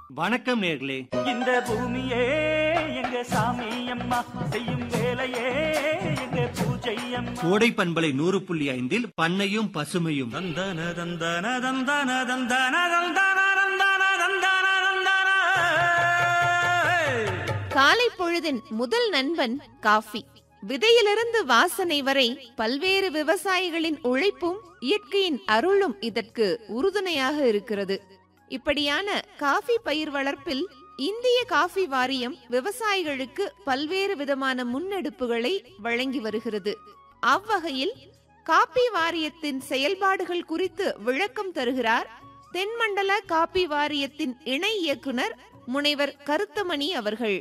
வணக்கம் நேர்களே இந்த பூமியே எங்க சாமி அம்மா செய்யும் வேலையே எங்க பூஜை அம்மா கோடை பண்பலை நூறு புள்ளி ஐந்தில் பண்ணையும் பசுமையும் தந்தன தந்தன தந்தன தந்தன தந்தன தந்தன தந்தன தந்தன காலை பொழுதின் முதல் நண்பன் காஃபி விதையிலிருந்து வாசனை வரை பல்வேறு விவசாயிகளின் உழைப்பும் இயற்கையின் அருளும் இதற்கு உறுதுணையாக இருக்கிறது இப்படியான காஃபி பயிர் வளர்ப்பில் இந்திய காஃபி வாரியம் விவசாயிகளுக்கு பல்வேறு விதமான முன்னெடுப்புகளை வழங்கி வருகிறது அவ்வகையில் காப்பி வாரியத்தின் செயல்பாடுகள் குறித்து விளக்கம் தருகிறார் தென்மண்டல காப்பி வாரியத்தின் இணை இயக்குனர் முனைவர் கருத்தமணி அவர்கள்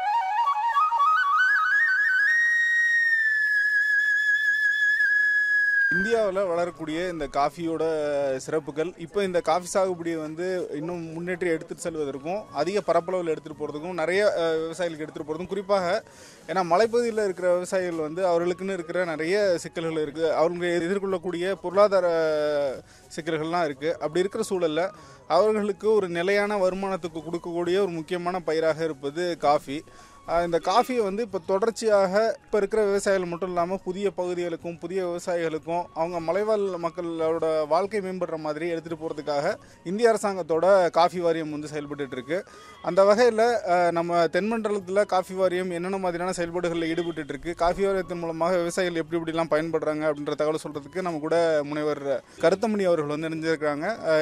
இந்தியாவில் வளரக்கூடிய இந்த காஃபியோட சிறப்புகள் இப்போ இந்த காஃபி சாகுபடியை வந்து இன்னும் முன்னேற்றி எடுத்துட்டு செல்வதற்கும் அதிக பரப்பளவில் எடுத்துகிட்டு போகிறதுக்கும் நிறைய அஹ், விவசாயிகளுக்கு எடுத்துகிட்டு போகிறதுக்கும் குறிப்பாக ஏன்னா மலைப்பகுதியில் இருக்கிற விவசாயிகள் வந்து அவர்களுக்குன்னு இருக்கிற நிறைய சிக்கல்கள் இருக்குது அவங்க எதிர்கொள்ளக்கூடிய பொருளாதார சிக்கல்கள்லாம் இருக்குது அப்படி இருக்கிற சூழலில் அவர்களுக்கு ஒரு நிலையான வருமானத்துக்கு கொடுக்கக்கூடிய ஒரு முக்கியமான பயிராக இருப்பது காஃபி ஆஹ் இந்த காஃபியை வந்து இப்போ தொடர்ச்சியாக இப்போ இருக்கிற விவசாயிகள் மட்டும் இல்லாமல் புதிய பகுதிகளுக்கும் புதிய விவசாயிகளுக்கும் அவங்க மலைவாழ் மக்களோட வாழ்க்கை மேம்படுற மாதிரி எடுத்துகிட்டு போகிறதுக்காக இந்திய அரசாங்கத்தோட காஃபி வாரியம் வந்து செயல்பட்டுட்டு இருக்கு அந்த வகையில் நம்ம தென்மண்டலத்தில் காஃபி வாரியம் என்னென்ன மாதிரியான செயல்பாடுகளில் ஈடுபட்டு இருக்கு காஃபி வாரியத்தின் மூலமாக விவசாயிகள் எப்படி எப்படிலாம் பயன்படுறாங்க அப்படின்ற தகவல் சொல்கிறதுக்கு நம்ம கூட முனைவர் கருத்தமணி அவர்கள் வந்து இணைஞ்சிருக்கிறாங்க